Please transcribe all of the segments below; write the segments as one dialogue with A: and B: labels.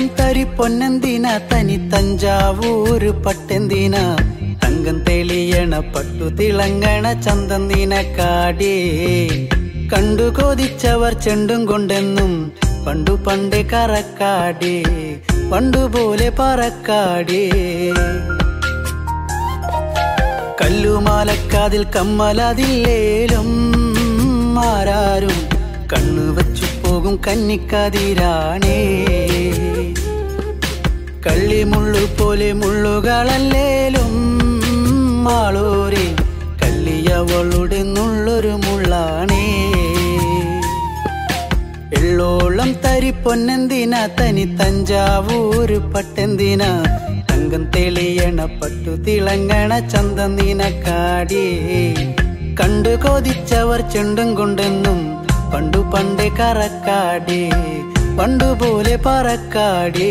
A: വെള്ളോളം തരി പൊന്നെന്തിന തനി തഞ്ചാവൂര് പട്ടെന്തിന തങ്കം തെളിയണ പട്ടു തിളങ്ങണ ചന്തന്തിന കാടേ കണ്ടു കൊതിച്ചവർ ചെണ്ടും കൊണ്ടെന്നും പണ്ടു പണ്ടേ കറക്കാടേ പണ്ടുപോലെ പറക്കാടേ കല്ലുമാലക്കാതിൽ കമ്മലതില്ലേലും ആരാരും കണ്ണു വച്ചു പോകും കന്നിക്കതിരാണേ കള്ളിമുള്ളു പോലെ മുള്ളുകളല്ലേലും ആളൂരെ കള്ളിയവളുടെ നുള്ളൊരു മുള്ളാണേ എള്ളോളം തരി പൊന്നെന്തിന തനി തഞ്ചാവൂര് പട്ടെന്തിന തങ്കം തെളിയണ പട്ടു തിളങ്ങണ ചന്തന്തിന കാടിയേ കണ്ടു കൊതിച്ചവർ ചെണ്ടും കൊണ്ടെന്നും പണ്ടു പണ്ടേ കറക്കാടേ പണ്ടുപോലെ പറക്കാടേ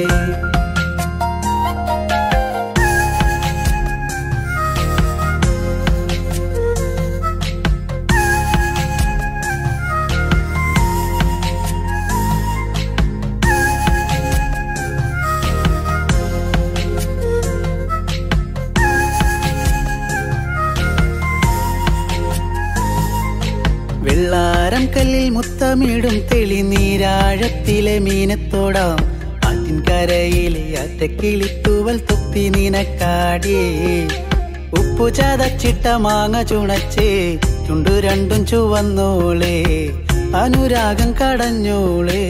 A: വെള്ളാരം കല്ലിൽ മുത്തമിടും തെളിനീരാഴത്തിലെ മീനത്തോടാം ആറ്റിൻ കരയിലെ അറ്റക്കിളിത്തൂവൽ തൊപ്പി നിനക്കാടിയേ ഉപ്പു ചതച്ചിട്ട മാങ്ങ ചുണച്ചേ ചുണ്ടു രണ്ടും ചുവന്നോളേ അനുരാഗം കടഞ്ഞോളേ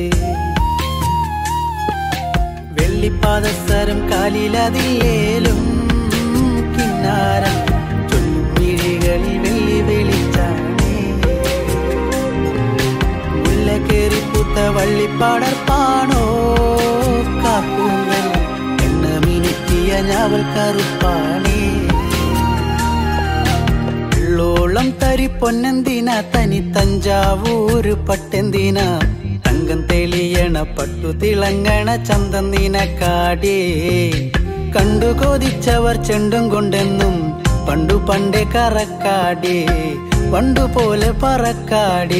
A: വെള്ളിപ്പാദസരം കാലിലതിലേലും കിന്നാരം ചൊല്ലും മിഴികളിൽ വെള്ളി വെളിച്ചാണേ മുല്ലക്കേറി പൂത്ത വള്ളിപ്പാടർപ്പാണോ കാക്കൂന്തൽ എണ്ണ മിനുക്കിയ ഞാവൽ കറുപ്പാണേ വെള്ളോളം തരി പൊന്നെന്തിന തനി തഞ്ചാവൂര് പട്ടെന്തിന തങ്കം തെളിയണ പട്ടു തിളങ്ങണ ചന്തന്തിന കാടേ കണ്ടു കൊതിച്ചവർ ചെണ്ടും കൊണ്ടെന്നും പണ്ടു പണ്ടേ കറക്കാടേ പണ്ടുപോലെ പറക്കാടേ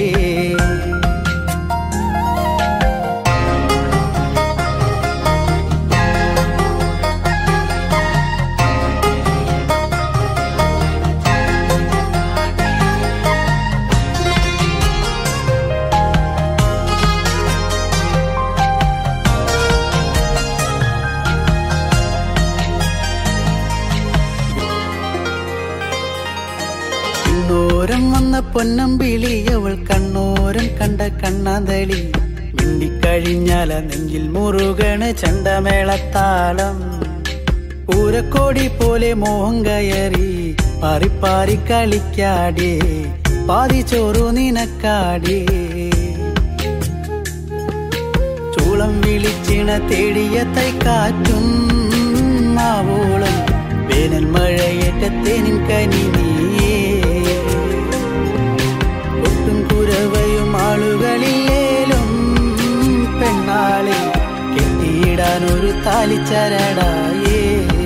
A: കണ്ണോരം വന്ന പൊന്നമ്പിളി അവൾ കണ്ണോരം കണ്ട കണ്ണാന്തളി മിണ്ടിക്കഴിഞ്ഞാല നെഞ്ചിൽ മുറുകണ് ചണ്ടമേളത്താളം പൂരക്കോടി പോലെ മോഹം കയറി പാറിപ്പാറി കളിക്കാടേ പാതി ചോറു നിനക്കാടേ ചൂളം വിളിച്ചിണ തേടിയ തൈക്കാറ്റും മാവോളം വേനൽ മഴയേറ്റത്തേനിൻ കനി നീയേ ഒട്ടും കുരവയും ആളുകളില്ലേലും പെണ്ണാളെ കെട്ടിയിടാൻ ഒരു താലിച്ചരടായേ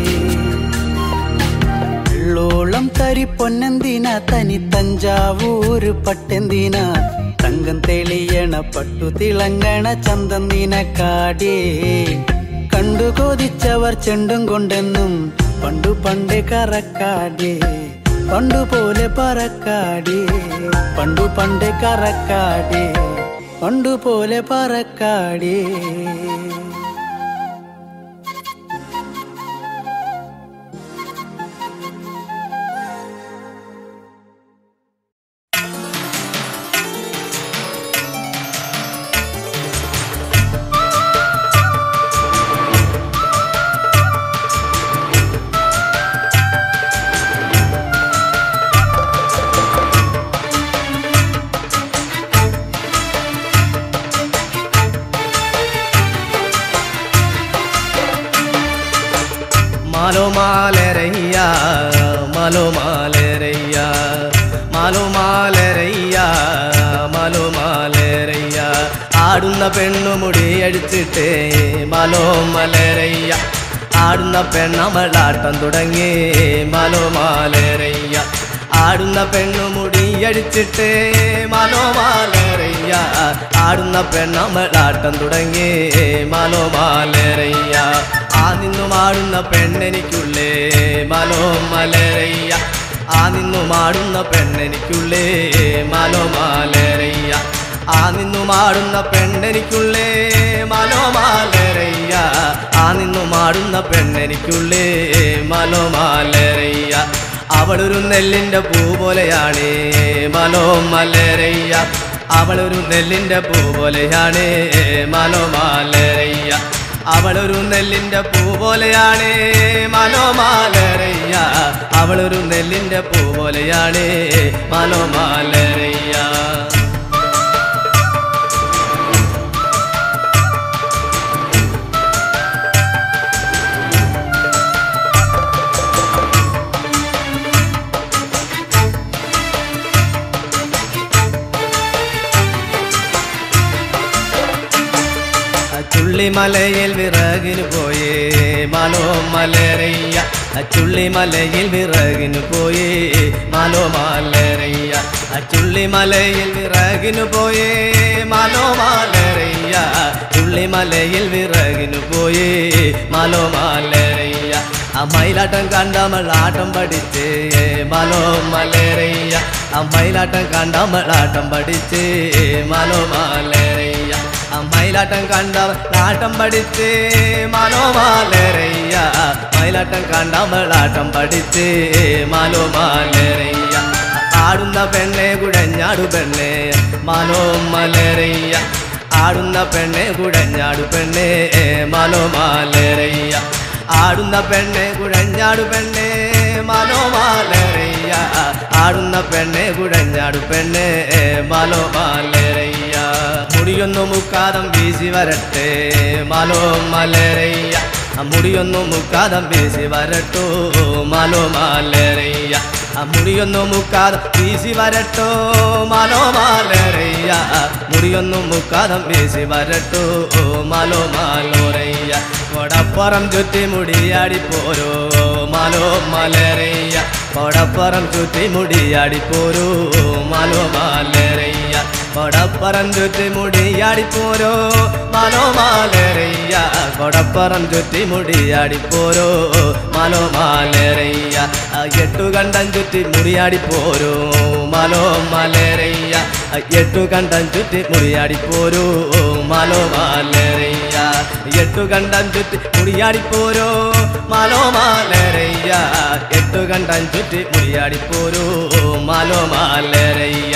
A: വെള്ളോളം തരി പൊന്നെന്തിന തനി തഞ്ചാവൂര് പട്ടെന്തിന തങ്കം തെളിയണ പട്ടു തിളങ്ങണ ചന്തന്തിന കാടേ കണ്ടു കൊതിച്ചവർ ചെണ്ടും കൊണ്ടെന്നും പണ്ടു പണ്ടേ കറക്കാടേ പണ്ടുപോലെ പറക്കാടേ പണ്ടു പണ്ടേ കറക്കാടേ പണ്ടുപോലെ പറക്കാടേ
B: മാലോ മാലരയ്യ മാലോ മാലരയ്യ മാലോ മാലരയ്യ മാലോ മാലരയ്യ ആടുന്ന പെണ്ണുമുടി അടിച്ചിട്ട് മാലോ മലരയ്യ ആടുന്ന പെണ്ണമളാട്ടം തുടങ്ങി മാലോ മാലരയ്യ ആടുന്ന പെണ്ണുമുടി അടിച്ചിട്ട് മാലോ മാലരയ്യ മാലോമാലരയ്യ ആടുന്ന പെണ്ണമളാട്ടം തുടങ്ങി മാലോമാലരയ്യ ആ നിന്നും ആടുന്ന പെണ്ണെനിക്കുള്ളേ മാലോമാലരയ്യ ആ നിന്നും ആടുന്ന പെണ്ണെനിക്കുള്ളേ മാലോമാലരയ്യ ആ നിന്നും ആടുന്ന പെണ്ണെനിക്കുള്ളേ മാലോമാലരയ്യ ആ നിന്നും ആടുന്ന പെണ്ണെനിക്കുള്ളേ മാലോമാലരയ്യ അവളൊരു നെല്ലിന്റെ പൂ പോലെയാണ് മലോമലരയ്യ അവളൊരു നെല്ലിന്റെ പൂ പോലെയാണ് മലോമാലരയ്യ അവളൊരു നെല്ലിന്റെ പൂ പോലെയാണ് മലോമാലരയ്യ അവളൊരു നെല്ലിന്റെ പൂ പോലെയാണ് മലോമാലരയ്യ ചുള്ളിമലയിൽ വിറകിന് പോയേ മാലോ മലരയ്യ ചുള്ളിമലയിൽ വിറകിന് പോയേ മാലോ മാലരയ്യ ചുള്ളിമലയിൽ വിറകിന് പോയേ മാലോ മാലരയ്യ ചുള്ളിമലയിൽ വിറകിന് പോയേ മാലോ മാലരയ്യ ആ മയിലാട്ടം കണ്ടമൾ ആട്ടം പഠിച്ച് മാലോ മലരയ്യ ആ മയിലാട്ടം കണ്ടമൾ ആട്ടം പഠിച്ച് മാലോ മാലരയ്യ ആ മയിലാട്ടം കണ്ടവൾ ആട്ടം പഠിച്ച് മാലോ മാലരയ്യ മയിലാട്ടം കണ്ടവൾ ആട്ടം പഠിച്ച് മാലോ മാലരയ്യ ആടുന്ന പെണ്ണെ കുടഞ്ഞാടു പെണ്ണെ മാലോ മലരയ്യ ആടുന്ന പെണ്ണെ കുടഞ്ഞാടു പെണ്ണെ മാലോ മാലരയ്യ ആടുന്ന പെണ്ണെ കുഴഞ്ഞാടു പെണ്ണെ മാലോ മാലരയ്യ ആടുന്ന പെണ്ണെ കുഴഞ്ഞാടു പെണ്ണെ മാലോ മാലരയ്യ മുടിയൊന്നു മുക്കാതം വീശി വരട്ടെ മാലോ മലരയ്യ ആ മുടിയൊന്നു മുക്കാതം വീശി വരട്ടോ മാലോ മാലരയ്യ ആ മുടിയൊന്നു മുക്കാതം വീശി വരട്ടോ മാലോ മാലരയ്യ മുടിയൊന്നു മുക്കാതം വീശി വരട്ടോ മാലോ മാലോരയ്യ കൊടപ്പുറം ചുറ്റി മുടിയാടി പോരോ മാലോ മലരയ്യ കൊടപ്പുറം ചുറ്റി മുടിയാടി പോരോ മാലോ മാലരയ്യ കൊടപ്പുറം ചുറ്റി മുടിയാടി പോരോ മാലോ മാലരയ്യ കൊടപ്പുറം ചുറ്റി മുടിയാടി പോരോ മാലോ മാലരയ്യ ആ എട്ടു കണ്ടം ചുറ്റി മുടിയാടി പോരോ മാലോ മലരയ്യ ആ എട്ടു കണ്ടം ചുറ്റി മുടിയാടി പോരോ മാലോ മാലരയ്യ എട്ടു കണ്ടം ചുറ്റി മുടിയാടി പോരോ മാലോ മാലരയ്യ എട്ടു കണ്ടം ചുറ്റി മുടിയാടി പോരോ മാലോ മാലരയ്യ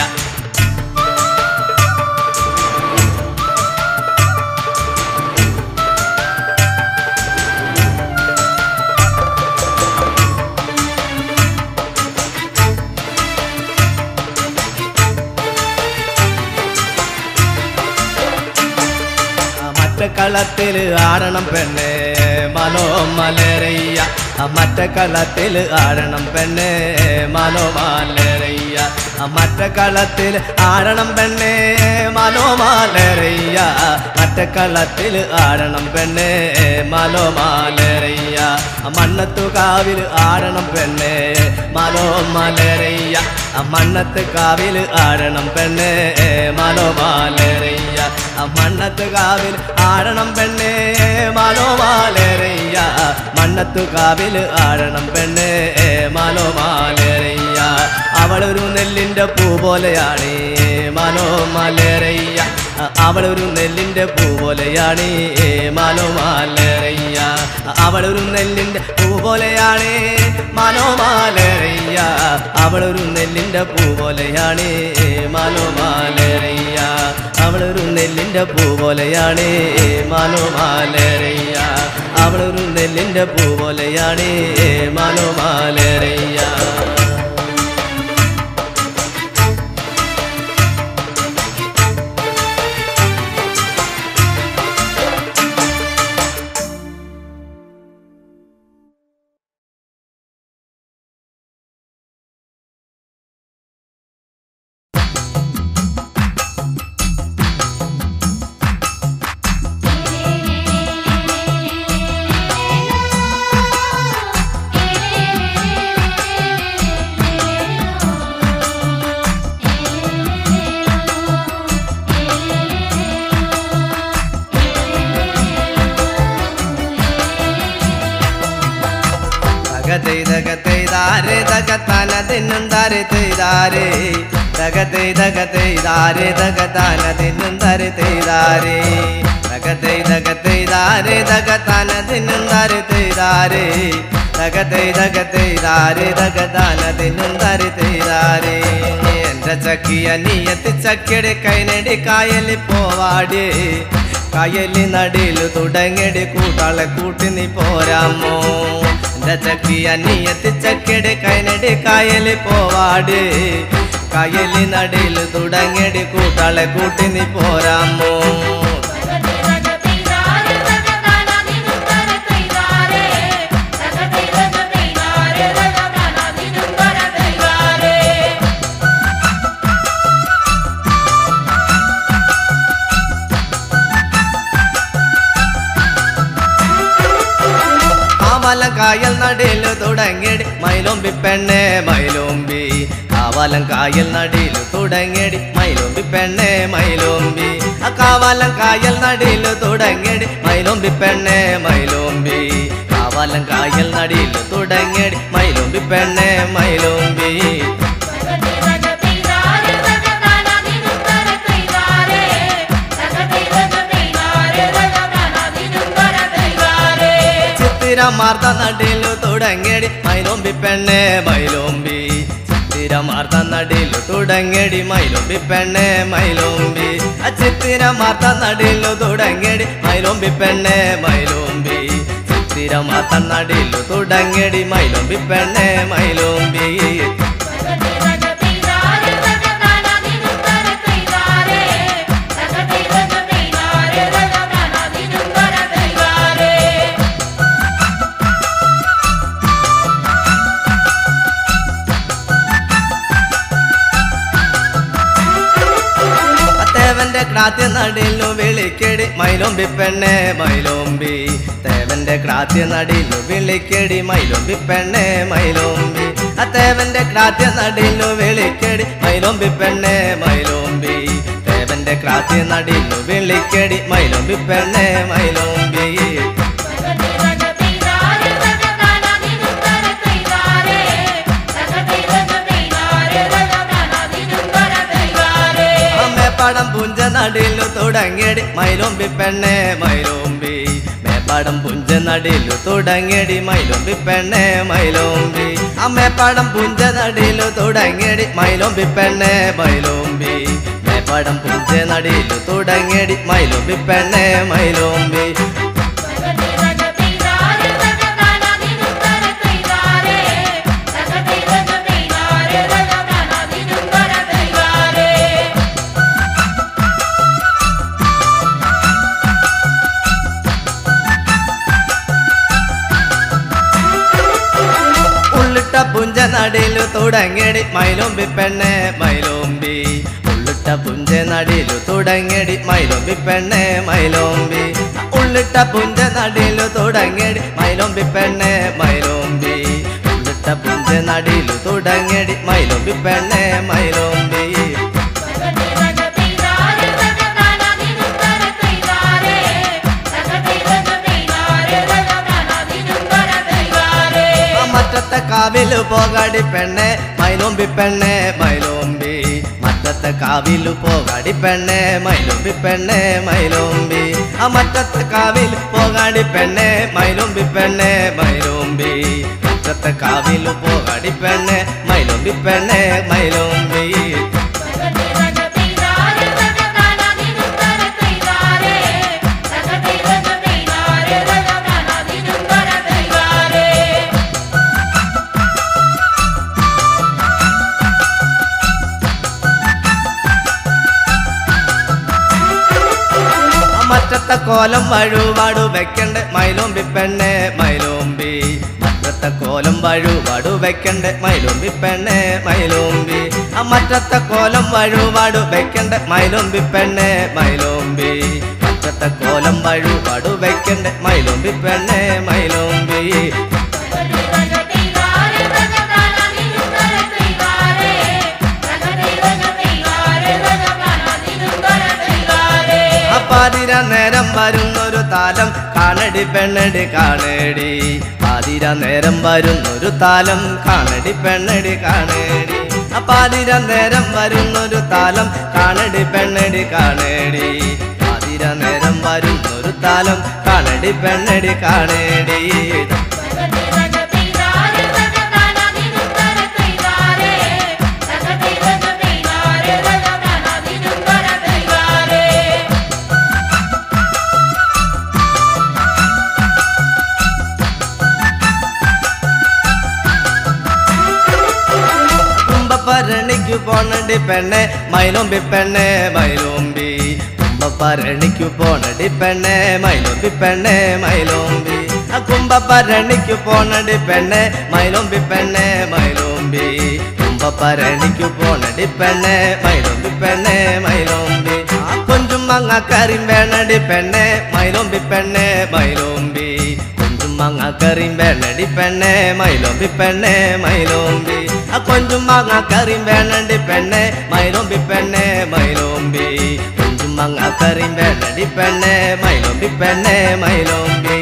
B: മറ്റ കളത്തിൽ ആടണം പെണ്ണെ മനോ മലരയ്യ മറ്റ കളത്തിൽ ആടണം പെണ്ണെ മനോ മലരയ്യ മറ്റ കളത്തിൽ ആടണം പെണ്ണെ മനോ മലരയ്യ മറ്റ കളത്തിൽ ആടണം പെണ്ണെ മനോ മലരയ്യ മണ്ണത്തു കാവിൽ ആടണം പെണ്ണെ മനോ മലരയ്യ മണ്ണത്ത് കാവിൽ ആടണം പെണ്ണെ മനോ മലരയ്യ മണ്ണത്ത് കാവിൽ ആടണം പെണ്ണെ മനോ മലരയ്യ മണ്ണത്തു കാവിൽ ആടണം പെണ്ണെ മനോ മലരയ്യ അവളൊരു നെല്ലിന്റെ പൂ പോലെയാണ് മനോ മലരയ്യ അവളൊരു നെല്ലിന്റെ പൂ പോലെയാണ് മനോ മലരയ്യ അവളൊരു നെല്ലിന്റെ പൂ പോലെയാണ് മനോ മലരയ്യ അവളൊരു നെല്ലിന്റെ പൂ പോലെയാണ് മനോ മലരയ്യ അവളൊരു നെല്ലിന്റെ പൂ പോലെയാണ് മനോ മലരയ്യ അവളൊരു നെല്ലിന്റെ പൂ പോലെയാണ് മനോ മലരയ്യ
C: േ
B: തിന്നും താരെ തെയ്താരേ തകത്തെ തകത്തെ താരെ തകതാന തിന്നും താരെ തെയ്താരേ തകത്തെ തകത്തെ താരെ തകതാന തിന്നും താരെ തെയ്താരേ തകത്തെ തകത്തെ താരെ തകതാന തിന്നും താരെ തെയ്താരേ എന്റെ ചക്കിയ നീയത്തി ചക്കിയുടെ കൈനടി കായലിൽ പോവാടേ കായലി നടിയില് തുടങ്ങടി കൂട്ടാളെ കൂട്ടി നീ പോരാമോ എന്റെ ചക്കിയ നീയത്തി ചക്കിയുടെ കൈനടി കായലിൽ പോവാട് കായലി നടിയില് തുടങ്ങടി കൂട്ടാളെ കൂട്ടി നീ പോരാമോ കാവലം കായൽ നടയില് തുടങ്ങിയടി മൈലോമ്പി പെണ്ണെ മൈലോമ്പി കാവലം കായൽ നടയില് തുടങ്ങിയടി മൈലോമ്പി പെണ്ണെ മൈലോമ്പി ആ കാവലം കായൽ നടയില് തുടങ്ങിയടി മൈലോമ്പി പെണ്ണെ മൈലോമ്പി കാവലം കായൽ നടയില് തുടങ്ങിയടി മൈലോമ്പി പെണ്ണെ മൈലോമ്പി ചിത്തിരമാർത്ത നടിയിലു തുടങ്ങിയടി മൈലോമ്പി പെണ്ണെ മൈലോമ്പി ചിത്തിരമാർത്ത നടിയിലു തുടങ്ങിയടി മൈലോമ്പി പെണ്ണെ മൈലോമ്പി ആ ചിത്തിരമാർത്ത നടിയിലു തുടങ്ങിയടി മൈലോമ്പി പെണ്ണെ മൈലോമ്പി ചിത്തിരമാർത്ത നടിയിലു തുടങ്ങിയടി മൈലോമ്പി പെണ്ണെ മൈലോമ്പി തേവന്റെ ക്രാത്യ നടിയിലു വിളിക്കടി മൈലോമ്പി പെണ്ണെ മൈലോമ്പി തേവന്റെ ക്രാത്യ നടിയിലു വിളിക്കടി മൈലോമ്പി പെണ്ണെ മൈലോമ്പി ആ തേവന്റെ ക്രാത്യ നടിയിലു വിളിക്കടി മൈലോമ്പി പെണ്ണെ മൈലോമ്പി തേവന്റെ ക്രാത്യ നടിയിലു വിളിക്കടി മൈലോമ്പി പെണ്ണെ മൈലോമ്പി മേപ്പാടം പുഞ്ച നടിയിലു തുടങ്ങിയടി മൈലോമ്പി പെണ്ണെ മൈലോമ്പി മേപ്പാടം പുഞ്ച നടിയിലു തുടങ്ങിയടി മൈലോമ്പി പെണ്ണെ മൈലോമ്പി അമ്മേപ്പാടം പുഞ്ച നടിയിലു തുടങ്ങിയടി മൈലോമ്പി പെണ്ണെ മൈലോമ്പി മേപ്പാടം പുഞ്ച നടിയിലു തുടങ്ങിയടി മൈലോമ്പി പെണ്ണെ മൈലോമ്പി ഉള്ളിട്ട പുഞ്ച നടിയിലു തുടങ്ങിയടി മൈലോമ്പി പെണ്ണെ മൈലോമ്പി ഉള്ളിട്ട പുഞ്ച നടിയിലു തുടങ്ങിയടി മൈലോമ്പി പെണ്ണെ മൈലോമ്പി ഉള്ളിട്ട പുഞ്ച നടിയിലു തുടങ്ങിയടി മൈലോമ്പി പെണ്ണെ മൈലോമ്പി ഉള്ളിട്ട പുഞ്ച നടിയിലു തുടങ്ങിയടി മൈലോമ്പി പെണ്ണെ മൈലോമ്പി മറ്റത്തെ കാവിലു പോകാടി പെണ്ണെ മൈലോമ്പി പെണ്ണെ മൈലോമ്പി മറ്റത്തെ കാവിലു പോകാടി പെണ്ണെ മൈലോമ്പി പെണ്ണെ മൈലോമ്പി ആ മറ്റത്തെ കാവിൽ പോകാടി പെണ്ണെ മൈലോമ്പി പെണ്ണെ മൈലോമ്പി മറ്റത്തെ കാവിലു പോകാടി പെണ്ണെ മൈലോമ്പി പെണ്ണെ മൈലോമ്പി മറ്റത്തെ കോലം വഴുവാടു വെക്കണ്ട് മൈലോമ്പി പെണ്ണെ മൈലോമ്പി മറ്റത്തെ കോലം വഴുവാടു വെക്കണ്ട് മൈലോമ്പി പെണ്ണെ മൈലോമ്പി ആ മറ്റത്തെ കോലം വഴുവാടു വെക്കണ്ട് മൈലോമ്പി പെണ്ണെ മൈലോമ്പി മറ്റത്തെ കോലം വഴുവാടു വെക്കണ്ട് മൈലോമ്പി പെണ്ണെ മൈലോമ്പി പാതിര നേരം വരുന്നൊരു താലം കാണടി പെണ്ണടി കാണടി പാതിര നേരം വരുന്നൊരു താലം കാണടി പെണ്ണടി കാണേടി ആ പാതിര നേരം വരുന്നൊരു താലം കാണടി പെണ്ണടി കാണേടി പാതിര നേരം വരുന്നൊരു താലം കാണടി പെണ്ണടി കാണേടി കുംഭഭരണിക്കു പോണടി പെണ്ണെ മൈലോമ്പി പെണ്ണെ മൈലോമ്പി കുംഭഭരണിക്കു പോണടി പെണ്ണെ മൈലോമ്പി പെണ്ണെ മൈലോമ്പി ആ കുംഭഭരണിക്കു പോണടി പെണ്ണെ മൈലോമ്പി പെണ്ണെ മൈലോമ്പി കുംഭഭരണിക്കു പോണടി പെണ്ണെ മൈലോമ്പി പെണ്ണെ മൈലോമ്പി ആ കൊഞ്ചും മങ്ങ കറിയും വേണടി പെണ്ണെ മൈലോമ്പി പെണ്ണെ മൈലോമ്പി കൊഞ്ചും മങ്ങ കറിയും വേണടി പെണ്ണെ മൈലോമ്പി പെണ്ണെ മൈലോമ്പി ആ കൊഞ്ചും മാങ്ങ കറിയും വേണടി പെണ്ണെ മൈലോമ്പി പെണ്ണെ മൈലോമ്പി കൊഞ്ചും മാങ്ങ കറിയും വേണടി പെണ്ണെ മൈലോമ്പി പെണ്ണെ മൈലോമ്പി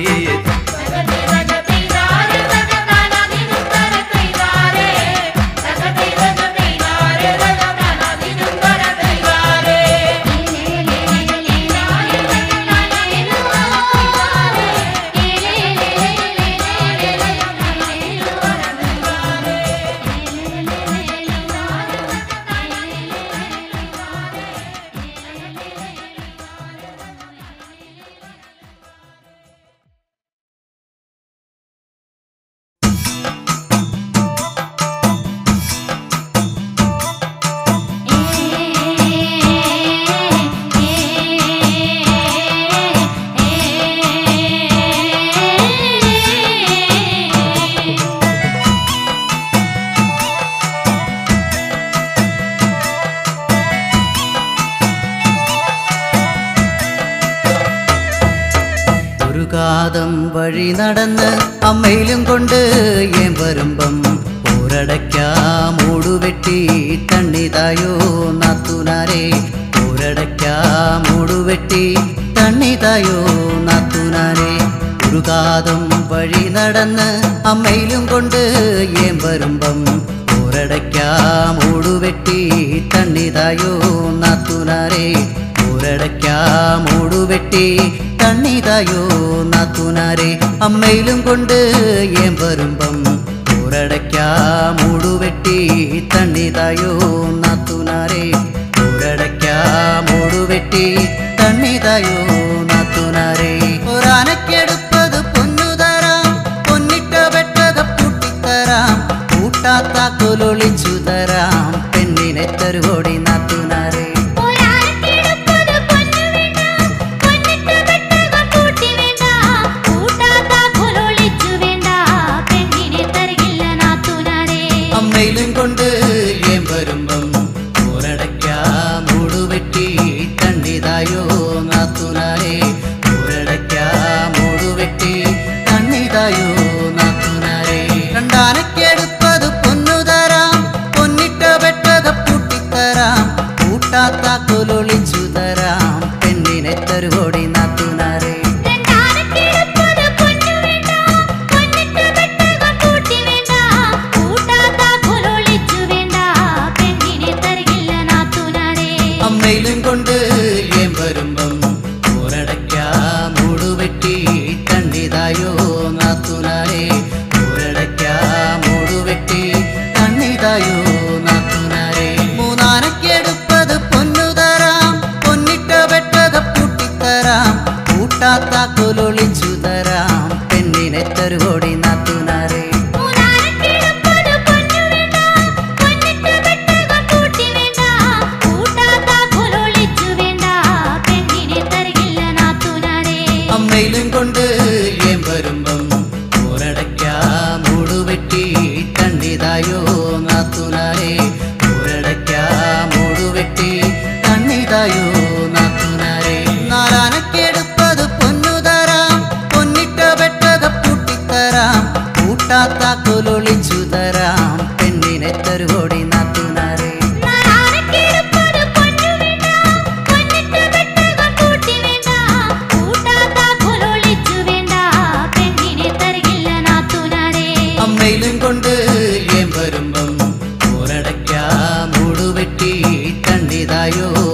A: ഒരു കാതം വഴി നടന്ന് അമ്മയിലും കൊണ്ട് ഏൻ വരുമ്പം പോരടയ്ക്കാ മൂടുവെട്ടി തണ്ണിതായോ നാത്തുനാരെ പോരടയ്ക്കാ മൂടുവെട്ടി തണ്ണിതായോ നാത്തുനാരെ ഒരു കാതം വഴി നടന്ന് അമ്മയിലും കൊണ്ട് ഏൻ വരുമ്പം പോരടയ്ക്കാ മൂടുവെട്ടി തണ്ണിതായോ നാത്തുനാരെ പോരടയ്ക്കാ മൂടുവെട്ടി തണ്ണിതായോ നാത്തുനാരെ അമ്മയിലും കൊണ്ട് ഏൻ വരുമ്പം പോരടയ്ക്കാ മൂടുവെട്ടി തണ്ണിതായോ നാത്തുനാരെ പോരടയ്ക്കാ മൂടുവെട്ടി തണ്ണിതായോ നാത്തുനാരെ ഒരാനക്കെടുപ്പത് പൊന്നുതരാം പൊന്നിട്ട വെട്ടക പൂട്ടിത്തരാം കൂട്ടാത്ത കൊലൊളിച്ചു തരാം പെണ്ണിനെ തരുവോടി നാത്തുനാരെ
C: ഒരാൾക്കിടപ്പത് പൊന്നു വേണ്ട പൊന്നിട്ട് വെട്ടകം കൂട്ടി വേണ്ട കൂട്ടാത്ത കൊലൊളിച്ചു വേണ്ട പെണ്ണിനെ തരികില്ല നാത്തുനാരെ
A: അമ്മയിലും കൊണ്ട് ഏൻ വരുമ്പം പോരടയ്ക്കാ മൂടുവെട്ടി തണ്ണിതായോ നാത്തുനാരെ പോരടയ്ക്കാ മൂടുവെട്ടി തണ്ണിതായോ നാത്തുനാരെ രണ്ടാനക്കെടുപ്പത് പൊന്നുതരാം പൊന്നിട്ട വെട്ടക പൂട്ടിത്തരാം കൂട്ടാത്ത കൊലൊളിച്ചു തരാം പെണ്ണിനെ തരുവോടി നാത്തുനാരെ
C: രണ്ടാനക്കിടപ്പത് പൊന്നു വേണ്ട പൊന്നിട്ട് വെട്ടകം കൂട്ടി വേണ്ട കൂട്ടാത്ത കൊലൊളിച്ചു വേണ്ട പെണ്ണിനെ തരികില്ല നാത്തുനാരെ
A: അമ്മയിലും കൊണ്ട് ഏൻ വരുമ്പം പോരടയ്ക്കാ മൂടുവെട്ടി തണ്ണിതായോ നാത്തുനാരെ പോരടയ്ക്കാ മൂടുവെട്ടി തണ്ണിതായോ നാത്തുനാരെ മൂന്നാനക്കെടുപ്പത് പൊന്നുതരാം പൊന്നിട്ട വെട്ടക പൂട്ടിത്തരാം കൂട്ടാത്ത കൊലൊളിച്ചു തരാം പെണ്ണിനെ തരുവോടി നാത്തുനാരെ
C: മൂന്നാനക്കിടപ്പത് പൊന്നു വേണ്ട പൊന്നിട്ട് വെട്ടകം കൂട്ടി വേണ്ട കൂട്ടാത്ത കൊലൊളിച്ചു വേണ്ട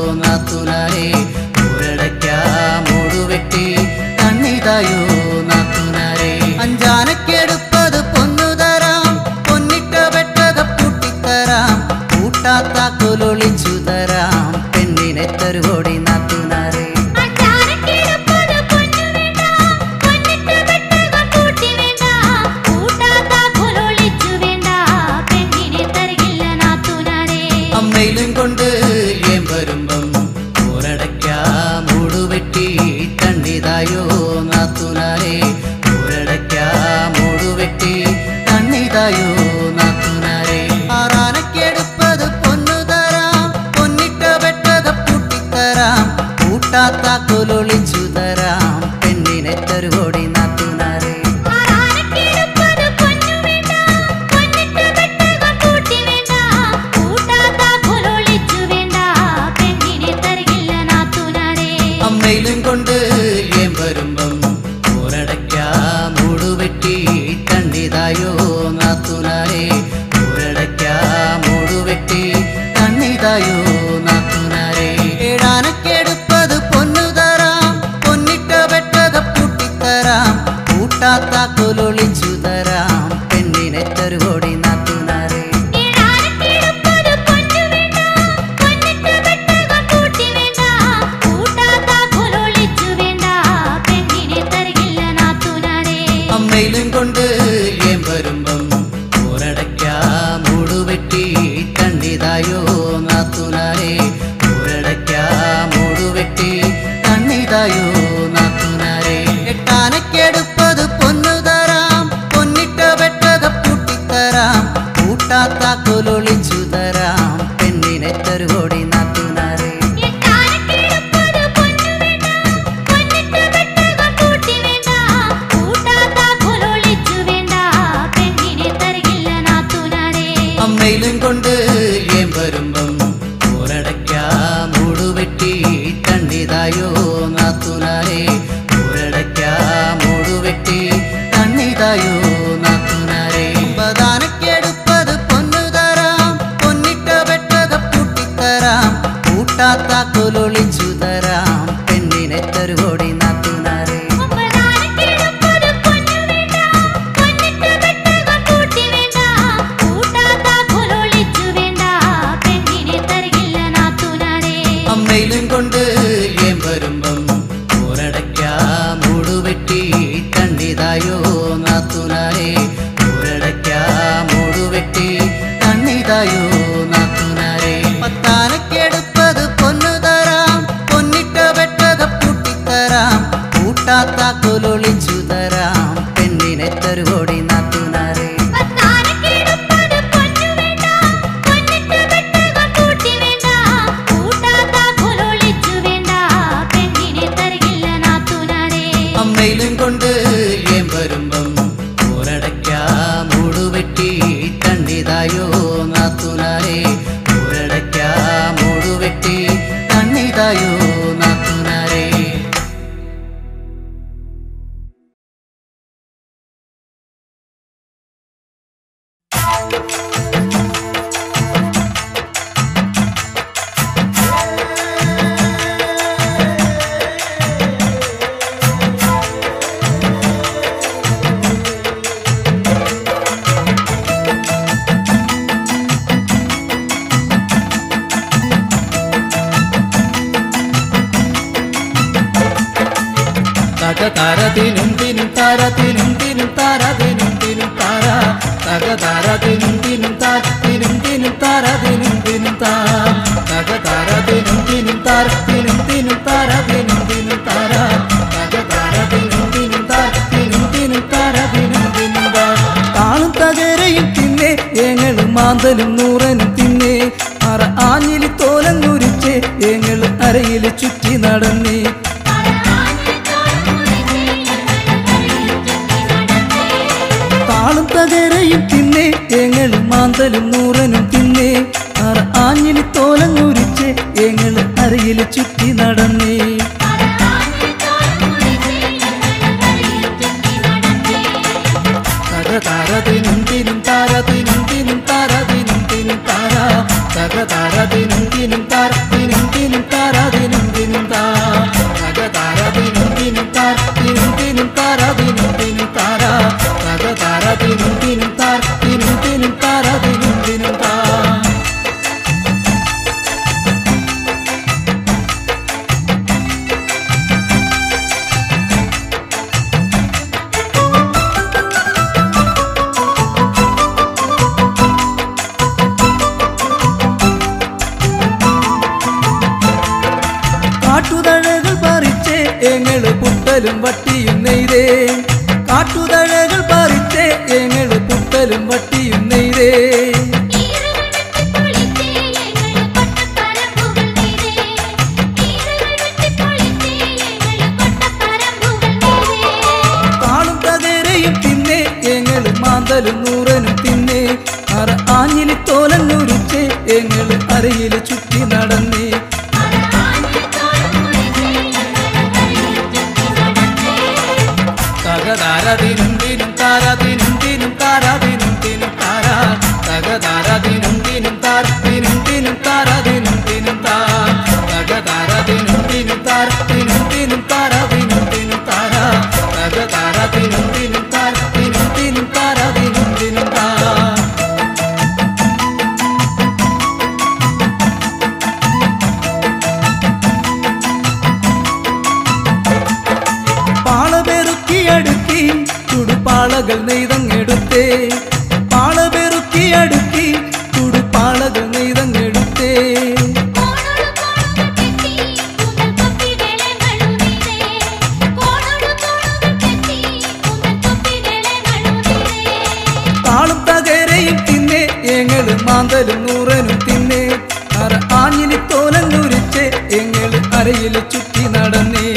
A: നാത്തുനാരെ ഊരടയ്ക്കാ മൂടുവെട്ടി കണ്ണിതായോ നാത്തുനാരെ അഞ്ചാനക്കെടുപ്പത് പൊന്നു തരാം പൊന്നിട്ട വെട്ടക പൂട്ടിത്തരാം കൂട്ടാത്ത കൊലൊളിച്ചു തരാം പെണ്ണിനെ തരുവോടി നാത്തുനാരെ
C: അച്ചാരക്കിടപ്പത് പൊന്നു വേണ്ട പൊന്നിട്ട് വെട്ടകം കൂട്ടി വേണ്ട കൂട്ടാത്ത കൊലൊളിച്ചു വേണ്ട പെണ്ണിനെ തരികില്ല നാത്തുനാരെ
A: അമ്മയിലും കൊണ്ട് ഏം വരുമ്പം ഊരടയ്ക്കാ മൂടുവെട്ടി കണ്ണിതായോ നാത്തുനാരെ ഊരടയ്ക്കാ മൂടുവെട്ടി കണ്ണിതായോ നാത്തുനാരെ ആറാനക്കെടുപ്പത് പൊന്നു തരാം പൊന്നിട്ട വെട്ടക പൂട്ടിത്തരാം കൂട്ടാത്ത കൊലൊളിച്ചു തരാം പെണ്ണിനെ തരുവോടി നാത്തുനാരെ
C: ആറാനക്കിടപ്പത് പൊന്നു വേണ്ട പൊന്നിട്ട് വെട്ടകം കൂട്ടി വേണ്ട കൂട്ടാത്ത കൊലൊളിച്ചു വേണ്ട പെണ്ണിനെ തരികില്ല നാത്തുനാരെ
A: അമ്മയിലും കൊണ്ട് ഏം വരുമ്പം ഊരടയ്ക്കാ മൂടുവെട്ടി കണ്ണിതായോ നാത്തുനാരെ ഊരടയ്ക്കാ മൂടുവെട്ടി കണ്ണിതായോ നാത്തുനാരെ ഏഴാനക്കെടുപ്പത് പൊന്നു തരാം പൊന്നിട്ട വെട്ടക പൂട്ടിത്തരാം കൂട്ടാത്ത കൊലൊളിച്ചു തരാം പെണ്ണിനെ തരുവോടി നാത്തുനാരെ
C: ഏഴാനക്കിടപ്പത് പൊന്നു വേണ്ട പൊന്നിട്ട് വെട്ടകം കൂട്ടി വേണ്ട കൂട്ടാത്ത കൊലൊളിച്ചു വേണ്ട പെണ്ണിനെ തരികില്ല നാത്തുനാരെ
A: അമ്മയിലും കൊണ്ട് ഏം വരുമ്പം ഊരടയ്ക്കാ മൂടുവെട്ടി കണ്ണിതായോ നാത്തുനാരെ ഊരടയ്ക്കാ മൂടുവെട്ടി കണ്ണിതായോ നാത്തുനാരെ എട്ടാനക്കെടുപ്പത് പൊന്നു തരാം പൊന്നിട്ട വെട്ടക പൂട്ടിത്തരാം കൂട്ടാത്ത കൊലൊളിച്ചു തരാം പെണ്ണിനെ തരുവോടി നാത്തുനാരെ
C: എട്ടാനക്കിടപ്പത് പൊന്നു വേണ്ട പൊന്നിട്ട് വെട്ടകം കൂട്ടി വേണ്ട കൂട്ടാത്ത കൊലൊളിച്ചു വേണ്ട പെണ്ണിനെ തരികില്ല നാത്തുനാരെ
A: അമ്മയിലും കൊണ്ട് ഏം വരുമ്പം ഊരടയ്ക്കാ മൂടുവെട്ടി കണ്ണിതായോ നാത്തുനാരെ ഊരടയ്ക്കാ മൂടുവെട്ടി കണ്ണിതായോ നാത്തുനാരെ ബദാനക്കെടുപ്പത് പൊന്നു തരാം പൊന്നിട്ട വെട്ടക പൂട്ടിത്തരാം കൂട്ടാത്ത കൊലൊളിച്ചു തരാം പെണ്ണിനെ തരുവോടി നാത്തുനാരെ
C: ഒമ്പതാനക്കിടപ്പത് പൊന്നു വേണ്ട പൊന്നിട്ട് വെട്ടകം കൂട്ടി വേണ്ട കൂട്ടാത്ത കൊലൊളിച്ചു വേണ്ട പെണ്ണിനെ തരികില്ല നാത്തുനാരെ
A: അമ്മയിലും കൊണ്ട് ഏം വരുമ്പം ഊരടയ്ക്കാ മൂടുവെട്ടി കണ്ണിതായോ നാത്തുനാരെ ഊരടയ്ക്കാ മൂടുവെട്ടി കണ്ണിതായോ നാത്തുനാരെ പത്താനക്കെടുപ്പത് പൊന്നു തരാം പൊന്നിട്ട വെട്ടക പൂട്ടിത്തരാം കൂട്ടാത്ത കൊലൊളിച്ചു തരാം പെണ്ണിനെ തരുവോടി നാത്തുനാരെ
C: പത്താനക്കിടപ്പത് പൊന്നു വേണ്ട പൊന്നിട്ട് വെട്ടകം കൂട്ടി വേണ്ട കൂട്ടാത്ത കൊലൊളിച്ചു വേണ്ട പെണ്ണിനെ തരികില്ല നാത്തുനാരെ
A: അമ്മയിലും കൊണ്ട് ഏം വരുമ്പം ഊരടയ്ക്കാ മൂടുവെട്ടി കണ്ണിതായോ നാത്തുനാരെ ഊരടയ്ക്കാ മൂടുവെട്ടി കണ്ണിതായോ നാത്തുനാരെ
D: തക താരതിനും തിനും താരതിനും തിനും താരതിനും തിനും താര തക താരതിനും തിനും താരതിനും തിനും താരതിനും തിനും താ തക താരതിനും തിനും താരതിനും തിനും താരതിനും തിനും താര തക താരതിനും തിനും താരതിനും തിനും താരതിനും തിനും താ താളും തകരയും തിന്നേ ഏങ്ങളും മാന്തലും നൂറനും തിന്നേ അറ ആഞ്ഞിലി തോലങ്ങുരിച്ചേ ഏങ്ങളും അരയിൽ ചുറ്റി നടന്നേ താളും തകരയും തിന്നേ ഏങ്ങളും മാന്തലും നൂറനും തിന്നേ അറ ആഞ്ഞിലി തോലങ്ങുരിച്ച് ഏങ്ങള് അരയിൽ ചുറ്റി നടന്നേ തക താരതിനും തിനും താരതിനും തിനും താരതിനും തിനും താര തക താരതിനും തിനും താരതിനും തിനും താര പുത്തലും വട്ടിയും നെയ്തേ കാട്ടുതഴകൾ പറിച്ചേ ഞങ്ങൾ പുത്തലും വട്ടിയും നെയ്തേ കാളും തകരയും തിന്നേ ഞങ്ങൾ മാന്തലും നൂറനും തിന്നേ അറ ആഞ്ഞിലി തോലങ്ങുരിച്ചേ ഞങ്ങൾ അരയിൽ ചുറ്റി നടന്നേ തകതാരതിനും ദിനും താരതിനും ദിനും താരതിനും ദിനും താര തകതാരതിനും ദിനും താരത്തിനും ദിനും താരതിനും ദിനും താ തകതാരതിനും ദിനും താരത്തിനും ദിനും താരതിനും ദിനും താര തകതാരതിനും ദിനും താരത്തിനും ദിനും താരതിനും ദിനും താ പാളപെറുക്കി അടുക്കി ചുടുപാളകൾ നെയ്തങ്ങെടുത്തേ പാളപെറുക്കി അടുക്കി ചുടുപാളകൾ നെയ്തങ്ങെടുത്തേ താളും തകരയും തിന്നേ എങ്ങള് മാന്തലും നൂറനും തിന്നേ അറ ആഞ്ഞിലി തോലങ്ങുരിച്ചേ എങ്ങള് അരയിൽ ചുറ്റി നടന്നേ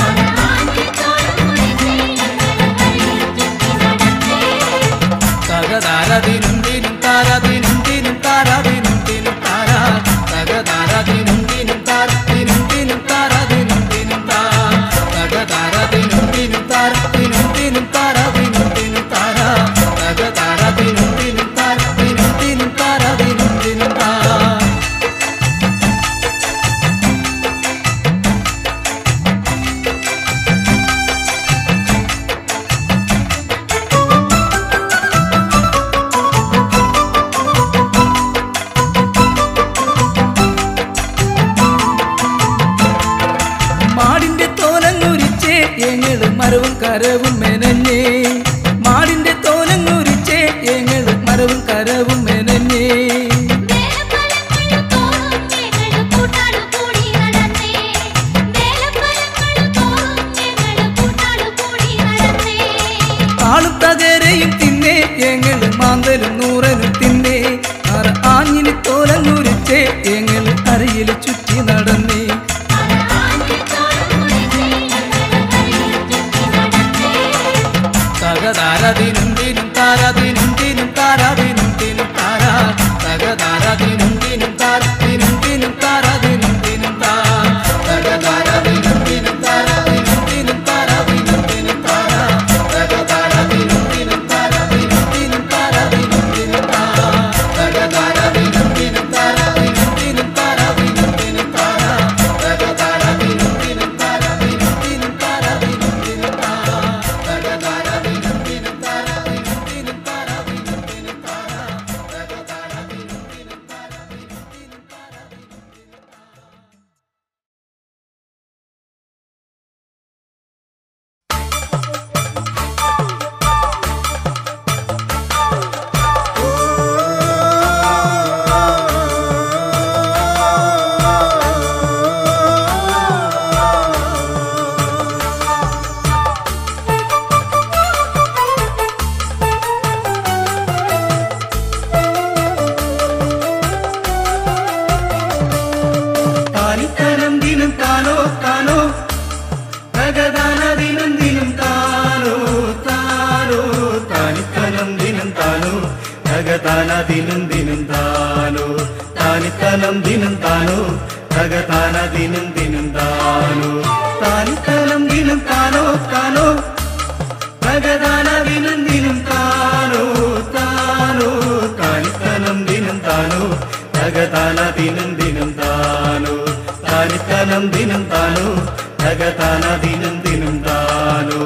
D: തകതാരതിനും ദിനും താരതിനും ദിനും താരതിനും ദിനും താര തകതാരതിനും ദിനും താരത്തിനും ദിനും താരതിനും ദിനും താ തകതാരതിനും ദിനും താരത്തിനും ദിനും താരതിനും ദിനും താര തകതാരതിനും ദിനും താരത്തിനും ദിനും താരതിനും ദിനും താ മാടിന്റെ തോലങ്ങുരിച്ചേ എങ്ങള് മരവും കരവും മെനഞ്ഞേ മാടിന്റെ തോലങ്ങുരിച്ചേ എങ്ങള് മരവും കരവും മെനഞ്ഞേ ആളും തകരയും തിന്നേ എങ്ങള് മാന്തലും നൂറനും തിന്നേ അറ ആഞ്ഞിലി തോലങ്ങുരിച്ചേ എങ്ങള് അരയിൽ ചുറ്റി നടന്നേ തകതാരതിനും ദിനും താരതിനും ദിനും താരതിനും ദിനും താര തകതാരതിനും ദിനും താരത്തിനും ദിനും താരതിനും ദിനും താ തകതാരതിനും ദിനും താരതിനും ദിനും താരതിനും ദിനും താര തകതാരതിനും ദിനും താരതിനും ദിനും താരതിനും ദിനും താ തകതാരതിനും ദിനും താരതിനും ദിനും താരതിനും ദിനും താര തകതാരതിനും ദിനും താരതിനും ദിനും താരതിനും ദിനും താ തകതാരതിനും ദിനും താരതിനും ദിനും താരതിനും ദിനും താര തകതാരതിനും ദിനും താരതിനും ദിനും താരതിനും താനിത്തരം ദിനം താനോ താനോ തകതാന ദിനം ദിനം താനോ താനോ താനിത്തനം ദിനം താനോ തകതാന ദിനം ദിനം താനോ താനിത്തനം ദിനം താനോ തകതാന ദിനം ദിനം താനോ താനിത്തനം ദിനം താനോ താനോ തകതാന ദിനം ദിനം താനോ താനോ താനിത്തനം ദിനം താനോ തകതാന ദിനം ദിനം താനോ താനിത്തനം ദിനം താനോ തകതാന ദിനം ദിനം താനോ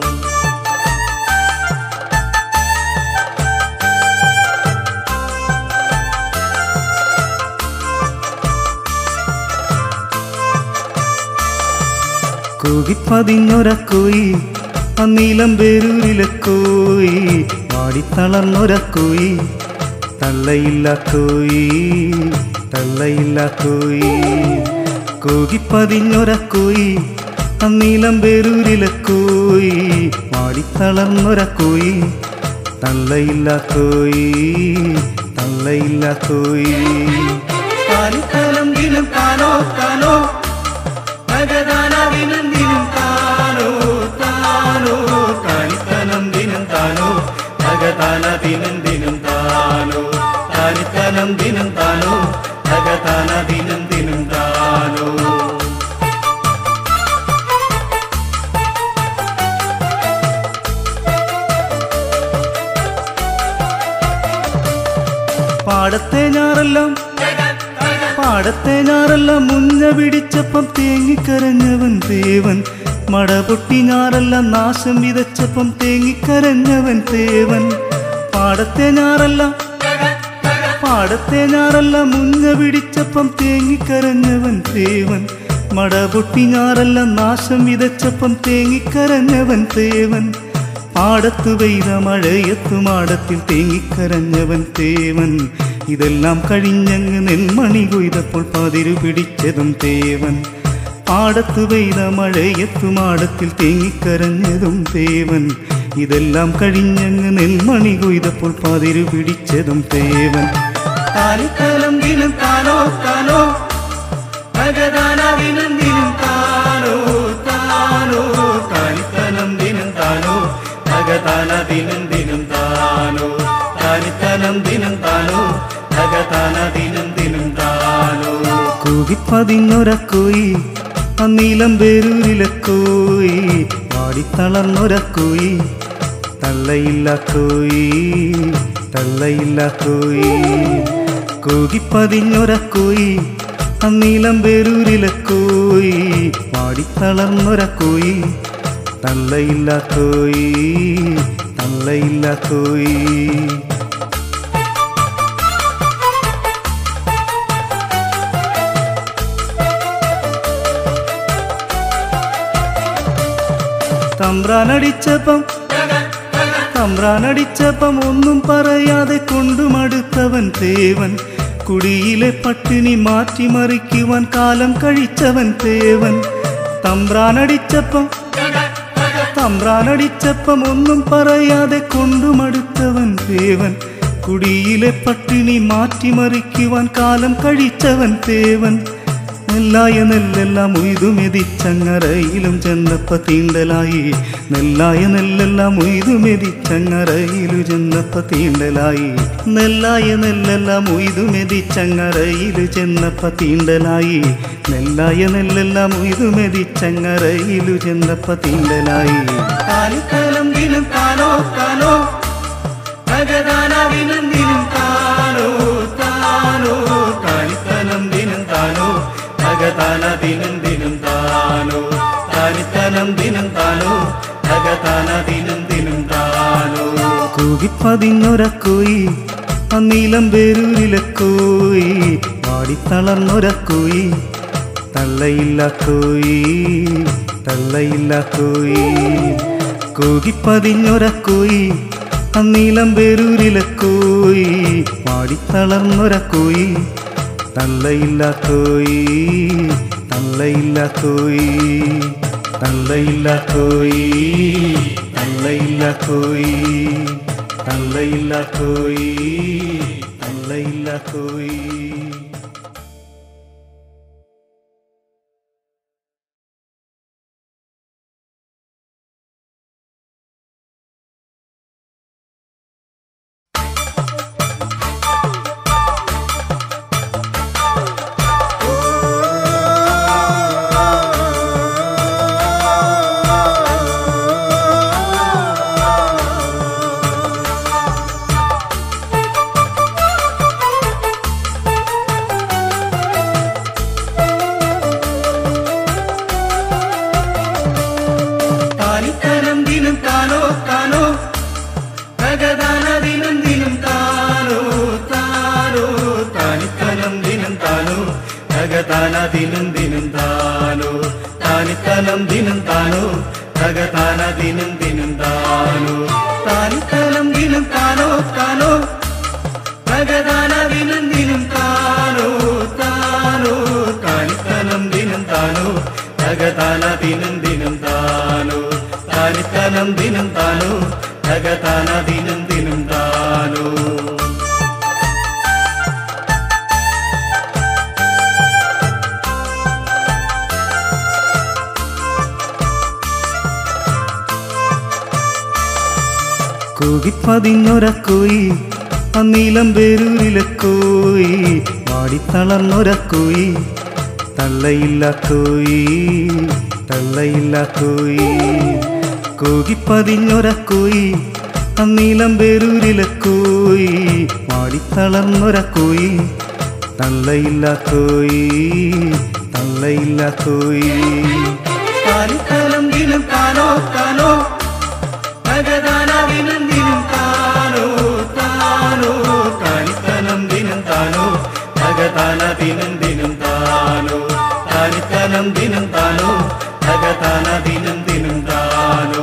E: കൂകിപ്പതിഞ്ഞൊരക്കോയി അന്നീലം പേരൂരിലെ കോയി മാടിത്തളർന്നൊരക്കോയി തള്ളയില്ല കോയി തള്ളയില്ല കോയി കൂകിപ്പതിഞ്ഞൊരക്കോയി അന്നീലം പേരൂരിലെ കോയി മാടിത്തളർന്നൊര കോയി തള്ളയില്ല കോയി തള്ളയില്ല കോയി താലിത്തലം ദിനം താനോ താനോ ഭഗദാന ദിനം ദിനം താനോ താനോ താലിത്തലം ദിനം താനോ ഭഗദാന ദിനം ദിനം താനോ താലിത്തലം ദിനം താനോ ഭഗദാന ദിനം ദിനം താനോ പാടത്തെ ഞാറെല്ലാം പാടത്തെ ഞാറെല്ലാം മുഞ്ഞ പിടിച്ചപ്പം തേങ്ങിക്കരഞ്ഞവൻ ദേവൻ മട പൊട്ടി ഞാറെല്ലാം നാശം വിതച്ചപ്പം തേങ്ങിക്കരഞ്ഞവൻ ദേവൻ പാടത്തെ ഞാറെല്ലാം പാടത്തെ ഞാറെല്ലാം മുഞ്ഞ പിടിച്ചപ്പം തേങ്ങിക്കരഞ്ഞവൻ ദേവൻ മട പൊട്ടി ഞാറെല്ലാം നാശം വിതച്ചപ്പം തേങ്ങിക്കരഞ്ഞവൻ ദേവൻ പാടത്തു പെയ്ത മഴയത്തു മാടത്തിൽ തേങ്ങിക്കരഞ്ഞവൻ തേവൻ ഇതെല്ലാം കഴിഞ്ഞങ്ങ് നെന്മണി കൊയ്തപ്പോൾ പതിരു പിടിച്ചതും തേവൻ പാടത്തു പെയ്ത മഴയത്തു മാടത്തിൽ തേങ്ങിക്കരഞ്ഞതും തേവൻ ഇതെല്ലാം കഴിഞ്ഞങ്ങ് നെന്മണി കൊയ്തപ്പോൾ പതിരു പിടിച്ചതും തേവൻ കാലിക്കാലം ദിനം താനോ താനോ ഭഗദാന ദിനം ദിനം താനോ താനോ കാലിത്തനം ദിനം താനോ ഭഗദാന ദിനം ദിനം താനോ കാലിത്തനം ദിനം താനോ ഭഗദാന ദിനം ദിനം താനോ കൂകിപ്പതിഞ്ഞൊരക്കോയി അന്നീലം പേരൂരിലെ കോയി പാടിത്തളർന്നൊരക്കോയി തള്ളയില്ല കോയി തള്ളയില്ല കോയി കൂകിപ്പതിഞ്ഞൊരക്കോയി അന്നീലം പേരൂരിലെ കോയി പാടിത്തളർന്നൊരക്കോയി തള്ളയില്ല കോയി തള്ളയില്ല കോയി തമ്പ്രാനടിച്ചപ്പം തമ്പ്രാനടിച്ചപ്പം ഒന്നും പറയാതെ കൊണ്ടുമടുത്തവൻ തേവൻ കുടിയിലെ പട്ടിണി മാറ്റിമറിക്കുവാൻ കാലം കഴിച്ചവൻ തേവൻ തമ്പ്രാനടിച്ചപ്പം തമ്പ്രാനടിച്ചപ്പം ഒന്നും പറയാതെ കൊണ്ടുമടുത്തവൻ ദേവൻ കുടിയിലെ പട്ടിണി മാറ്റിമറിക്കുവാൻ കാലം കഴിച്ചവൻ തേവൻ നെല്ലായ നെല്ലെല്ലാം ഉയ്തുമെതിച്ചങ്ങറയിലും ചെന്നപ്പ തീണ്ടലായി നെല്ലായ നെല്ലെല്ലാം ഉയ്തുമെതിച്ചങ്ങറയിലു ചെന്നപ്പ തീണ്ടലായി നെല്ലായ നെല്ലെല്ലാം ഉയ്തുമെതിച്ചങ്ങറയില് ചെന്നപ്പ തീണ്ടലായി നെല്ലായ നെല്ലെല്ലാം ഉയ്തുമെതിച്ചങ്ങറയിലു ചെന്നപ്പ തീണ്ടലായി കാലിക്കാലം ദിനം താനോ താനോ ഭഗദാന ദിനം ദിനം താനോ താനോ കാലിത്തനം ദിനം താനോ ഭഗതാന ദിനം ദിനം താനോ താനിത്തനം ദിനം താനോ ഭഗതാന ദിനം ദിനം താനോ കൂകിപ്പതിഞ്ഞൊരക്കോയി അന്നീലം പേരൂരിലെ കോയി പാടിത്തളർന്നൊരക്കോയി തള്ളയില്ല കോയി തള്ളയില്ല കോയി കൂകിപ്പതിഞ്ഞൊരക്കോയി അന്നീലം പേരൂരിലെ കോയി പാടിത്തളർന്നൊരക്കോയി തള്ളയില്ല കോയി തള്ളയില്ല കോയി തള്ളയില്ല കോയി തള്ളയില്ല കോയി തള്ളയില്ല കോയി തള്ളയില്ല കോയി താനിത്തനം ദിനം താനോ താനോ ഭഗദാന ദിനം ദിനം താനോ താനോ താനിത്തനം ദിനം താനോ ഭഗദാന ദിനം ദിനം താനോ താനിത്തനം ദിനം താനോ ഭഗദാന ദിനം ദിനം താനോ താനിത്തനം ദിനം താനോ താനോ ഭഗദാന ദിനം ദിനം താനോ താനോ താനിത്തനം ദിനം താനോ തകതാനദിനം ദിനം താനോ താനിത്തനം ദിനം താനോ തകതാനദിനം ദിനം താനോ കൂകിപ്പതിഞ്ഞൊരക്കോയി അന്നീലം പേരൂരിലെ കോയി വാടിത്തളർന്നൊരക്കോയി തള്ളയില്ല കോയി തള്ളയില്ല കോയി കൂകിപ്പതിഞ്ഞൊരക്കോയി അന്നീലം പേരൂരിലെ കോയി വാടിത്തളർന്നൊരക്കോയി തള്ളയില്ല കോയി തള്ളയില്ല കോയി താനിത്തലം ദിനം താനോ താനോ തകതാനദിനം ദിനം താനോ താനോ താനിത്തനം ദിനം താനോ തകതാനദിനം ദിനം താനോ താനിത്തനം ദിനം താനോ തകതാനദിനം ദിനം താനോ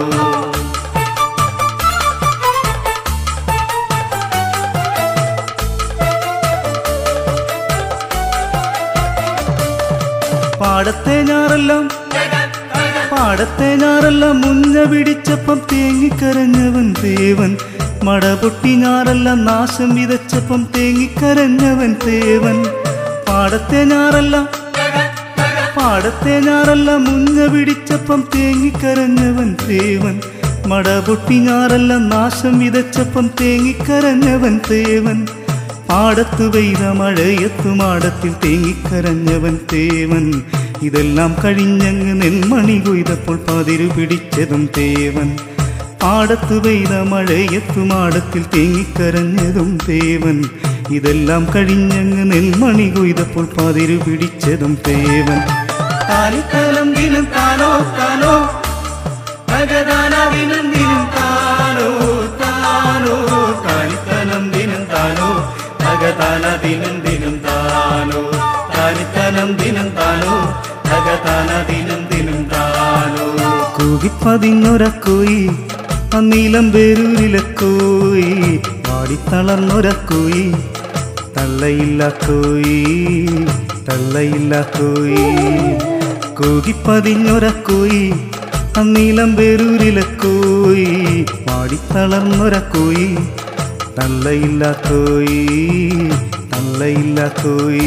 E: പാടത്തെ ഞാറെല്ലാം പാടത്തെ ഞാറെല്ലാം മുഞ്ഞ പിടിച്ചപ്പം തേങ്ങിക്കരഞ്ഞവൻ ദേവൻ മട പൊട്ടി ഞാറെല്ലാം നാശം വിതച്ചപ്പം തേങ്ങിക്കരഞ്ഞവൻ ദേവൻ പാടത്തെ ഞാറെല്ലാം പാടത്തെ ഞാറെല്ലാം മുഞ്ഞ പിടിച്ചപ്പം തേങ്ങിക്കരഞ്ഞവൻ ദേവൻ മട പൊട്ടി ഞാറെല്ലാം നാശം വിതച്ചപ്പം തേങ്ങിക്കരഞ്ഞവൻ ദേവൻ പാടത്തു പെയ്ത മഴയത്തു മാടത്തിൽ തേങ്ങിക്കരഞ്ഞവൻ തേവൻ ഇതെല്ലാം കഴിഞ്ഞങ്ങ് നെന്മണി കൊയ്തപ്പോൾ പതിരു പിടിച്ചതും തേവൻ പാടത്തു പെയ്ത മഴയത്തു മാടത്തിൽ തേങ്ങിക്കരഞ്ഞതും തേവൻ ഇതെല്ലാം കഴിഞ്ഞങ്ങ് നെന്മണി കൊയ്തപ്പോൾ പതിരു പിടിച്ചതും തേവൻ താനിത്തലം ദിനം താനോ താനോ ഭഗതാനാദിനം ദിനം താനോ താനോ താനിത്തനം ദിനം താനോ ഭഗതാനദിനം ദിനം താനോ താനിത്തനം ദിനം താനോ ഭഗതാനദിനം ദിനം താനോ കൂകിപ്പതിഞ്ഞൊരക്കോയി അന്നീലം പേരൂരിലെ കോയി വാടിത്തളർന്നൊരക്കോയി തള്ളയില്ല കോയി തള്ളയില്ല കോയി കൂകിപ്പതിഞ്ഞൊരക്കോയി അന്നീലം പേരൂരിലെ കോയി വാടിത്തളർന്നൊരക്കോയി തള്ളയില്ല കോയി തള്ളയില്ല കോയി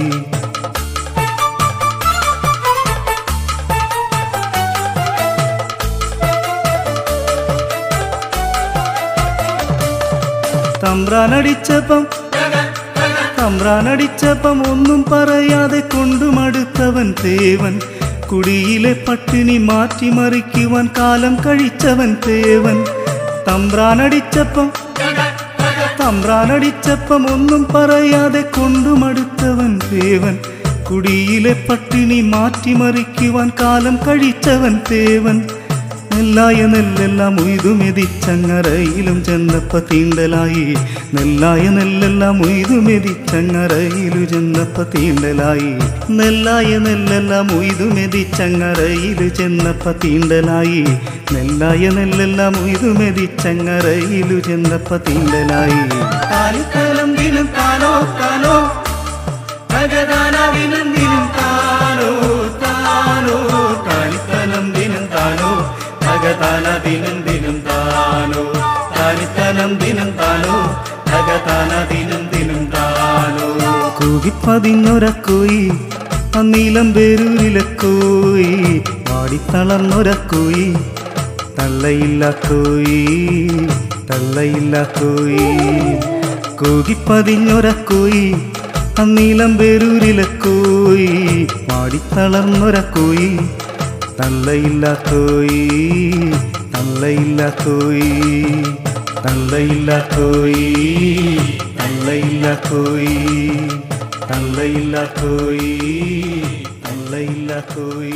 E: തമ്പ്രാനടിച്ചപ്പം തമ്പ്രാനടിച്ചപ്പം ഒന്നും പറയാതെ കൊണ്ടുമടുത്തവൻ തേവൻ കുടിയിലെ പട്ടിണി മാറ്റിമറിക്കുവാൻ കാലം കഴിച്ചവൻ തേവൻ തമ്പ്രാനടിച്ചപ്പം തമ്പ്രാനടിച്ചപ്പം ഒന്നും പറയാതെ കൊണ്ടുമടുത്തവൻ തേവൻ കുടിയിലെ പട്ടിണി മാറ്റിമറിക്കുവാൻ കാലം കഴിച്ചവൻ തേവൻ നെല്ലായ നെല്ലെല്ലാം ഉയ്തുമെതിച്ചങ്ങറയിലും ചെന്നപ്പ തീണ്ടലായി നെല്ലായ നെല്ലെല്ലാം ഉയ്തുമെതിച്ചങ്ങറയിലു ചെന്നപ്പ തീണ്ടലായി നെല്ലായ നെല്ലെല്ലാം ഉയ്തുമെതിച്ചങ്ങറയിലു ചെന്നപ്പ തീണ്ടലായി നെല്ലായ നെല്ലെല്ലാം ഉയ്തുമെതിച്ചങ്ങറയിലു ചെന്നപ്പ തീണ്ടലായി താലിത്തലം ദിനം താനോ താനോ ഭഗതാനാദിനം ദിനം താനോ താനോ താനിത്തനം ദിനം താനോ ഭഗതാനദിനം ദിനം താനോ താനിത്തനം ദിനം താനോ ഭഗതാനദിനം ദിനം താനോ കൂകിപ്പതിഞ്ഞൊരക്കോയി അന്നീലം പേരൂരിലെ കോയി വാടിത്തളർന്നൊരക്കോയി തള്ളയില്ല കോയി തള്ളയില്ല കോയി കൂകിപ്പതിഞ്ഞൊരക്കോയി അന്നീലം പേരൂരിലെ കോയി വാടിത്തളർന്നൊരക്കോയി തള്ളയില്ല കോയി തള്ളയില്ല കോയി തള്ളയില്ല കോയി തള്ളയില്ല കോയി തള്ളയില്ല കോയി തള്ളയില്ല കോയി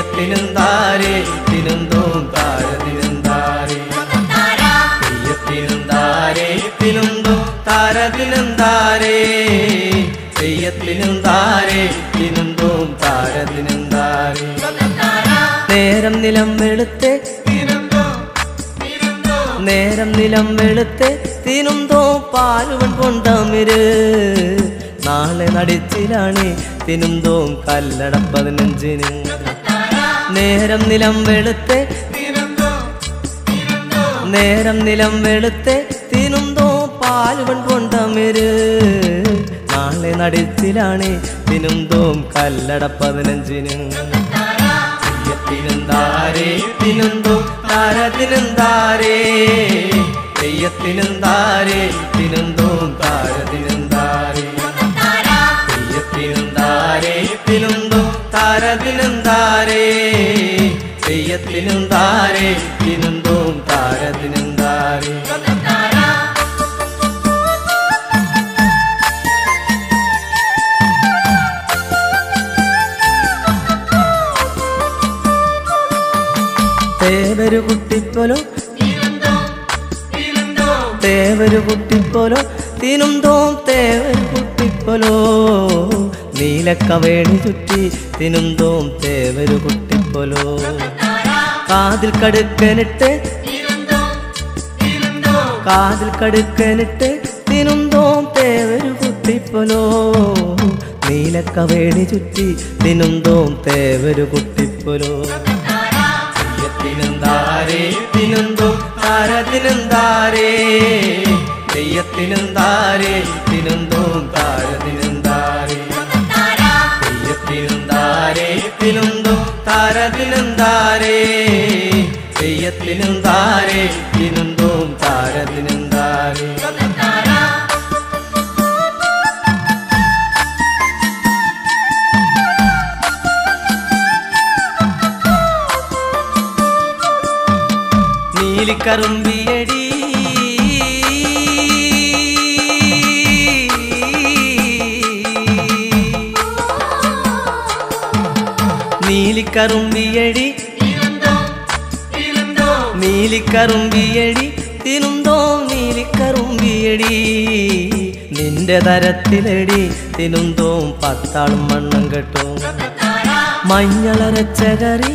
B: തെയ്യത്തിനും താരേ തിനുന്തോം താര തിനും താരേ തെയ്യത്തിനും താരേ തിനുന്തോം താര തിനും താരേ തെയ്യത്തിനും താരേ തിനുന്തോം താര തിനും താരേ നേരം നിലം വെളുത്തെ നേരം നിലം വെളുത്തെ തിനുന്തോ പാലുവൻ കൊണ്ടമിര് നാളെ നടിച്ചിലാണ് തിനുന്തോം കല്ലട പതിനഞ്ചിന് നേരം നിലം വെളുത്തെ നേരം നിലം വെളുത്തെ തിനുന്തോ പാലുവൻ കൊണ്ടമിര് നാളെ നടിച്ചിലാണ് തിനുന്തോം കല്ലട പതിനഞ്ചിന് തെയ്യത്തിനും താരേ തിനുന്തോ താരത്തിനും താരേ തെയ്യത്തിനും താരേ തിനുന്തോം താരത്തിനും താരേ തെയ്യത്തിനും താരേ തിനുന്തോ താരത്തിനും താരേ തെയ്യത്തിനും താരേ തിനുന്തോം താരത്തിനും താരേ തേവരു കുട്ടിപ്പോലോ തേവരു കുട്ടിപ്പോലോ തിനുന്തോം തേവരു കുട്ടിപ്പോലോ നീലക്കവേണി ചുറ്റി തിനുന്തോം തേവരു കുട്ടിപ്പോലോ കാതിൽ കടുക്കനിട്ട് കാതിൽ കടുക്കനിട്ട് തിനുന്തോം തേവരു കുട്ടിപ്പോലോ നീലക്കവേണി ചുറ്റി തിനുന്തോം തേവരു കുട്ടിപ്പോലോ തെയ്യത്തിനും താരേ തിനുന്തോ താരത്തിനും താരേ തെയ്യത്തിനും താരേ തിനുന്തോം താരത്തിനും താരേ തെയ്യത്തിനും താരേ തിനുന്തോ താരത്തിനും താരേ തെയ്യത്തിനും താരേ തിനുന്തോം താരത്തിനും താരേ നീലിക്കറുമ്പിയടി നീലിക്കറുമ്പിയടി നീലിക്കറുമ്പിയടി തിനുന്തോ നീലിക്കറുമ്പിയടി നിന്റെ തരത്തിലടി തിനുന്തോം പത്താളും മണ്ണം കെട്ടും മഞ്ഞളരച്ച കറി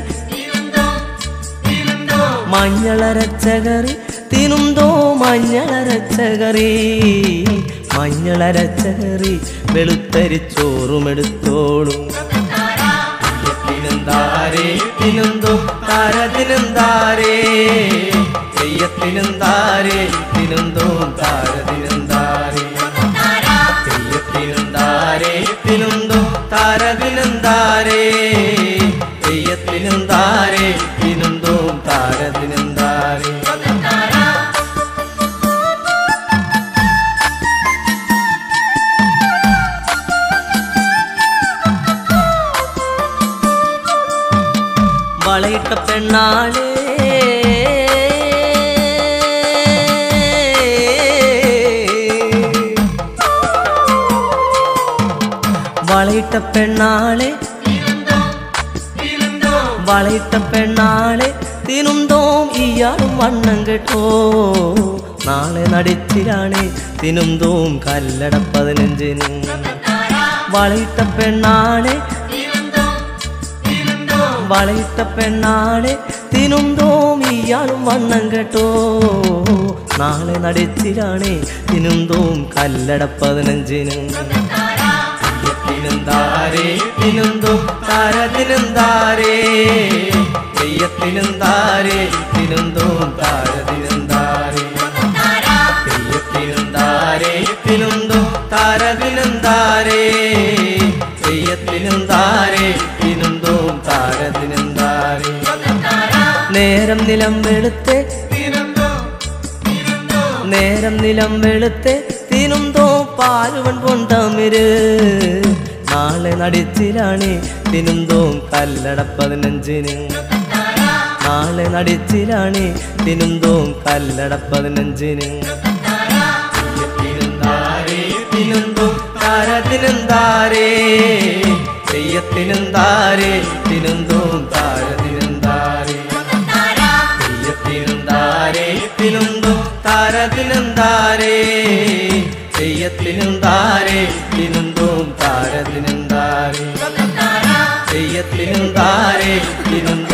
B: മഞ്ഞളരച്ച കറി തിനുന്തോ മഞ്ഞളരച്ച കറി മഞ്ഞളരച്ച കറി വെളുത്തരി ചോറുമെടുത്തോളും തെയ്യത്തിനും താരേ തിനുന്തോ താരത്തിനും താരേ തെയ്യത്തിനും താരേ തിനുന്തോ താരത്തിനും താരേ തെയ്യത്തിനും താരേ തിനുന്തോ താരത്തിനും താരേ തെയ്യത്തിനും താരേ തിനുന്തോ താരത്തിനും താരേ വളയിട്ട പെണ്ണാളേ വളയിട്ട പെണ്ണാളെ വളയിട്ട പെണ്ണാളെ തിനുന്തോം ഇയാളും വണ്ണം കേട്ടോ നാളെ നടിച്ചിലാണ് തിനുന്തോം കല്ലട പതിനഞ്ചിന് വളയിട്ട പെണ്ണാളെ വളയിട്ട പെണ്ണാളെ തിനുന്തോം ഇയാളും വണ്ണം കേട്ടോ നാളെ നടിച്ചിലാണ് തിനുന്തോം കല്ലട പതിനഞ്ചിന് തെയ്യത്തിനും താരേ തിനുന്തോ താരത്തിനും താരേ തെയ്യത്തിനും താരേ തിനുന്തോ താരത്തിനും താരേ തെയ്യത്തിനും താരേ തിനുന്തോ താരത്തിനും താരേ തെയ്യത്തിനും താരേ തിനുന്തോ താരത്തിനും താരേ നേരം നിലം വെളുത്തെ നേരം നിലം വെളുത്തെ തിനുന്തോ പാലുവൻ കൊണ്ടമിര് നാളെ നടിച്ചിലാണ് തിനുന്തോം കല്ലട പതിനഞ്ചിന് നാളെ നടിച്ചിലാണ് തിനുന്തോം കല്ലട പതിനഞ്ചിന് തെയ്യത്തിനും താരേ തിനുന്തോം താരത്തിനും താരേ തെയ്യത്തിനും താരേ തിനുന്തോം താരതിനും താരേ തെയ്യത്തിനും താരേ തിനുന്തോം താരതിനും താരേ തെയ്യത്തിനും താരേ തിനുന്തോം താരതിനും താരേ തെയ്യത്തിനും താരേ തിനുന്തോം